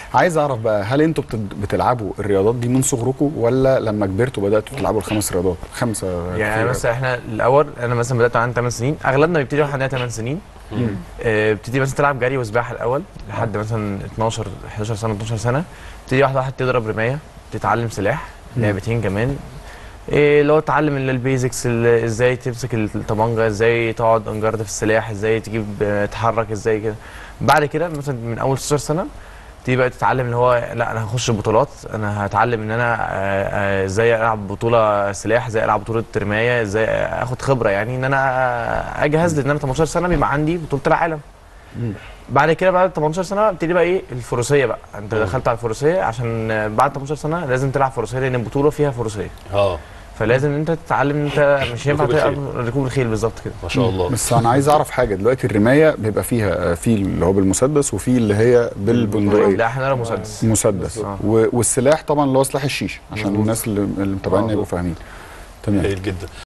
عايز اعرف بقى هل انتوا بت- بتلعبوا الرياضات دي من صغركم ولا لما كبرتوا بداتوا تلعبوا الخمس رياضات خمسه يعني كتير مثلا احنا الاول انا مثلا بدات عندي 8 سنين اغلبنا بيبتدي واحد عندنا 8 سنين مم. آه، بتبتدي مثلا تلعب جري وسباحه الاول لحد مثلا 12 11 سنه 12 سنه تبتدي واحده واحده تضرب رمايه تتعلم سلاح مم. لعبتين كمان إيه اللي هو تتعلم ال- البيزكس ال- ازاي تمسك الطبنجه ازاي تقعد انجرد في السلاح ازاي تجيب آه، تحرك ازاي كده بعد كده مثلا من اول 16 سنه تبتدي بقى تتعلم اللي هو لا انا هخش بطولات انا هتعلم ان انا آه، آه، ازاي العب بطوله سلاح ازاي العب بطوله رمايه ازاي اخد خبره يعني ان انا اجهز لان انا 18 سنه بيبقى عندي بطوله العالم مم. بعد كده بعد 18 سنه ابتدي بقى ايه الفروسيه بقى انت مم. دخلت على الفروسيه عشان بعد 18 سنه لازم تلعب فروسيه لان البطوله فيها فروسيه اه فلازم انت تتعلم ان انت مش هينفع ركوب الخيل. تلعب ركوب الخيل بالظبط كده ما شاء الله بس انا عايز اعرف حاجه دلوقتي الرمايه بيبقى فيها آه، في اللي هو بالمسدس وفي اللي هي بالبندقيه لا احنا نلعب مسدس مسدس آه. و- والسلاح طبعا اللي هو سلاح الشيش عشان مظبوط. الناس اللي اللي متابعينا آه. يبقوا فاهمين تمام هايل جدا